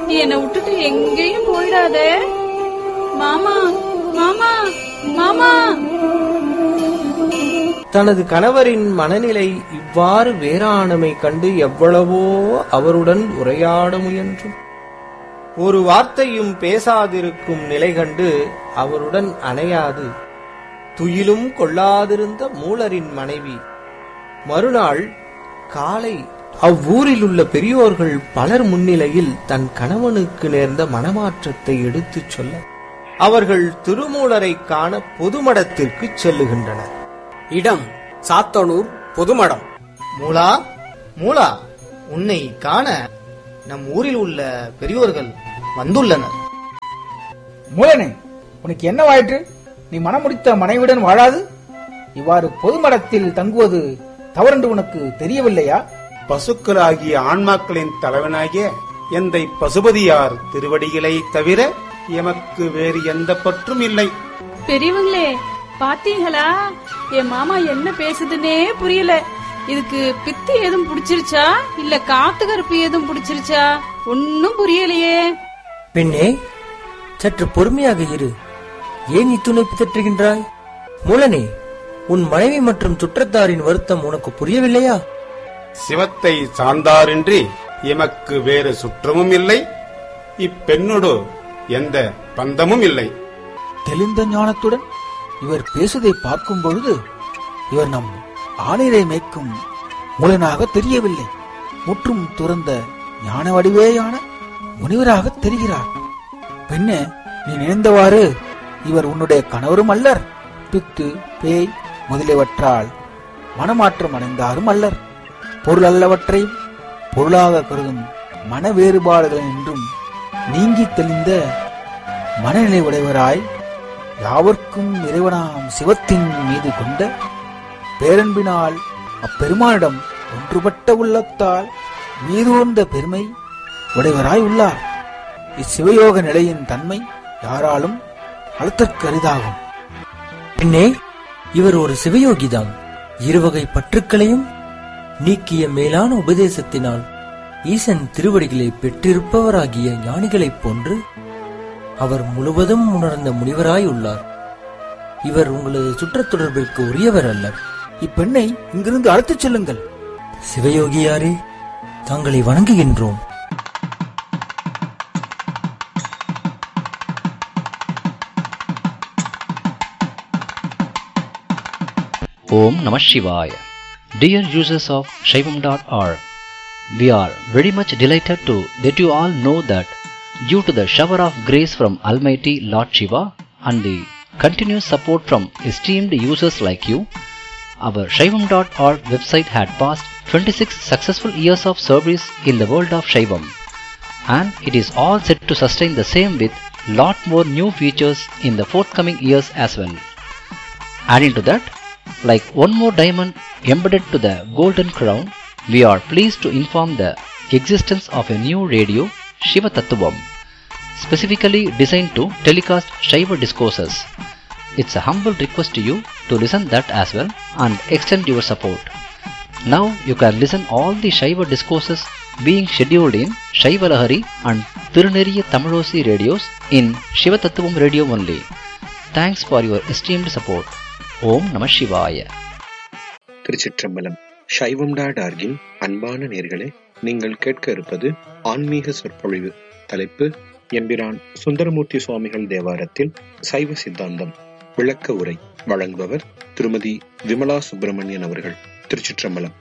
நீ என்னை விட்டுட்டு எங்கேயும் போயிடாத மாமா மாமா மாமா தனது கணவரின் மனநிலை இவ்வாறு வேறானமை கண்டு எவ்வளவோ அவருடன் உரையாட முயன்றும் ஒரு வார்த்தையும் பேசாதிருக்கும் நிலை கண்டு அவருடன் அணையாது துயிலும் கொள்ளாதிருந்த மூலரின் மனைவி மறுநாள் காலை அவ்வூரில் உள்ள பெரியோர்கள் பலர் முன்னிலையில் தன் கணவனுக்கு நேர்ந்த மனமாற்றத்தை எடுத்துச் சொல்ல அவர்கள் திருமூலரை காண பொதுமடத்திற்கு செல்லுகின்றனர் இடம் சாத்தனூர் பொதுமடம் மூலா மூலா உன்னை காண நம் ஊரில் உள்ள பெரியோர்கள் வந்துள்ளனர் மூலனே உனக்கு என்னவாயிற்று நீ மனமுடித்த மனைவியுடன் வாழாது இவ்வாறு பொதுமடத்தில் தங்குவது தவறென்று உனக்கு தெரியவில்லையா பசுக்களாகிய ஆன்மாக்களின் தலைவனாகிய எந்தை பசுபதியார் திருவடிகளை தவிர எமக்கு வேறு எந்த பற்றும் இல்லை பெரியவங்களே பாத்தீங்களா என் மாமா என்ன பேசுதுன்னே புரியல இதுக்கு பித்து எதுவும் புடிச்சிருச்சா இல்ல காத்து கருப்பு எதுவும் புடிச்சிருச்சா ஒன்னும் புரியலையே பெண்ணே சற்று பொறுமையாக இரு ஏன் இத்துணை பிதற்றுகின்றாய் மூலனே உன் மனைவி மற்றும் சுற்றத்தாரின் வருத்தம் உனக்கு புரியவில்லையா சிவத்தை சார்ந்தாரின்றி எமக்கு வேறு சுற்றமும் இல்லை இப்பெண்ணோடு எந்த பந்தமும் இல்லை தெளிந்த ஞானத்துடன் இவர் பேசுவதை பார்க்கும் பொழுது இவர் நம் ஆணிரை மேய்க்கும் மூலனாக தெரியவில்லை முற்றும் துறந்த ஞான வடிவேயான முனிவராக தெரிகிறார் பெண்ணே நீ நினைந்தவாறு இவர் உன்னுடைய கணவரும் அல்லர் பித்து பேய் முதலியவற்றால் மனமாற்றம் அடைந்தாரும் அல்லர் பொருள் அல்லவற்றையும் பொருளாக கருதும் மன வேறுபாடுகள் என்றும் நீங்கி தெளிந்த மனநிலை உடையவராய் யாவர்க்கும் இறைவனாம் சிவத்தின் மீது கொண்ட பேரன்பினால் அப்பெருமானிடம் ஒன்றுபட்ட உள்ளத்தால் மீதூர்ந்த பெருமை உடையவராய் உள்ளார் இச்சிவயோக நிலையின் தன்மை யாராலும் அளத்தற்கு அரிதாகும் பெண்ணே இவர் ஒரு சிவயோகிதான் இருவகை பற்றுக்களையும் நீக்கிய மேலான உபதேசத்தினால் ஈசன் திருவடிகளை பெற்றிருப்பவராகிய ஞானிகளைப் போன்று அவர் முழுவதும் உணர்ந்த முனிவராய் உள்ளார் இவர் உங்களது சுற்றத் தொடர்பிற்கு உரியவர் அல்லர் இப்பெண்ணை இங்கிருந்து அழைத்துச் செல்லுங்கள் சிவயோகியாரே தாங்களை வணங்குகின்றோம் Om Namah Shivaya. Dear users of Shaivam.org, we are very much delighted to let you all know that due to the shower of grace from Almighty Lord Shiva and the continuous support from esteemed users like you, our Shaivam.org website had passed 26 successful years of service in the world of Shaivam and it is all set to sustain the same with lot more new features in the forthcoming years as well. Adding to that, like one more diamond embedded to the golden crown, we are pleased to inform the existence of a new radio, Shiva Tattvam, specifically designed to telecast Shiva discourses. It's a humble request to you to listen that as well and extend your support. Now you can listen all the Shiva discourses being scheduled in Shiva Lahari and Tiruneriya Tamilosi radios in Shiva Tattvam radio only. Thanks for your esteemed support. ஓம் நம சிவாய திருச்சிற்றம்பலம் சைவம் dot ஆர்கின் அன்பான நேர்களே நீங்கள் கேட்க இருப்பது ஆன்மீக சொற்பொழிவு தலைப்பு எம்பிரான் சுந்தரமூர்த்தி சுவாமிகள் தேவாரத்தில் சைவ சித்தாந்தம் விளக்க உரை வழங்குபவர் திருமதி விமலா சுப்பிரமணியன் அவர்கள் திருச்சிற்றம்பலம்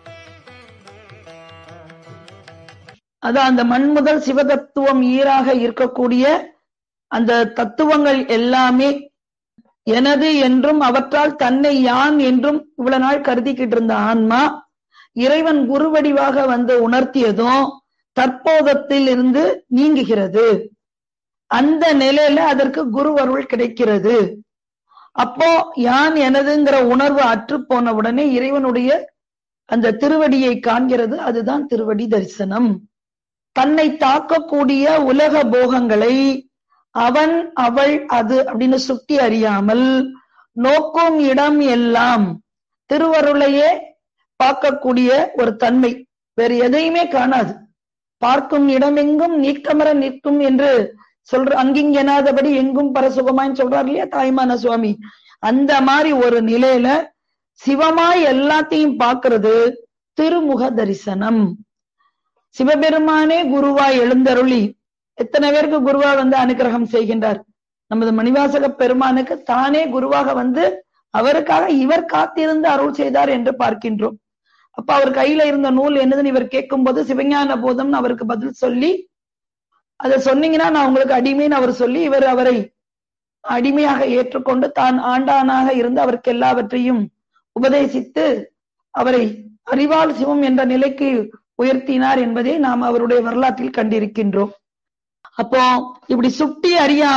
அதான் அந்த மண் முதல் சிவதத்துவம் ஈராக இருக்கக்கூடிய அந்த தத்துவங்கள் எல்லாமே எனது என்றும் அவற்றால் தன்னை யான் என்றும் இவ்வளவு நாள் கருதிக்கிட்டு இருந்த ஆன்மா இறைவன் குருவடிவாக வந்து உணர்த்தியதும் தற்போதத்தில் இருந்து நீங்குகிறது அந்த நிலையில அதற்கு குரு அருள் கிடைக்கிறது அப்போ யான் எனதுங்கிற உணர்வு அற்று போன உடனே இறைவனுடைய அந்த திருவடியை காண்கிறது அதுதான் திருவடி தரிசனம் தன்னை தாக்கக்கூடிய உலக போகங்களை அவன் அவள் அது அப்படின்னு சுட்டி அறியாமல் நோக்கும் இடம் எல்லாம் திருவருளையே பார்க்கக்கூடிய ஒரு தன்மை வேற எதையுமே காணாது பார்க்கும் இடமெங்கும் நீக்கமர நிற்கும் என்று சொல்ற அங்கிங்கெனாதபடி எங்கும் பரசுகமான்னு சொல்றார் இல்லையா தாய்மான சுவாமி அந்த மாதிரி ஒரு நிலையில சிவமாய் எல்லாத்தையும் பார்க்கிறது திருமுக தரிசனம் சிவபெருமானே குருவாய் எழுந்தருளி எத்தனை பேருக்கு குருவா வந்து அனுக்கிரகம் செய்கின்றார் நமது மணிவாசக பெருமானுக்கு தானே குருவாக வந்து அவருக்காக இவர் காத்திருந்து அருள் செய்தார் என்று பார்க்கின்றோம் அப்ப அவர் கையில இருந்த நூல் என்னதுன்னு இவர் கேட்கும்போது சிவஞான போதம்னு அவருக்கு பதில் சொல்லி அதை சொன்னீங்கன்னா நான் உங்களுக்கு அடிமைன்னு அவர் சொல்லி இவர் அவரை அடிமையாக ஏற்றுக்கொண்டு தான் ஆண்டானாக இருந்து அவருக்கு எல்லாவற்றையும் உபதேசித்து அவரை அறிவால் சிவம் என்ற நிலைக்கு உயர்த்தினார் என்பதை நாம் அவருடைய வரலாற்றில் கண்டிருக்கின்றோம் அப்போ இப்படி சுட்டி அறியா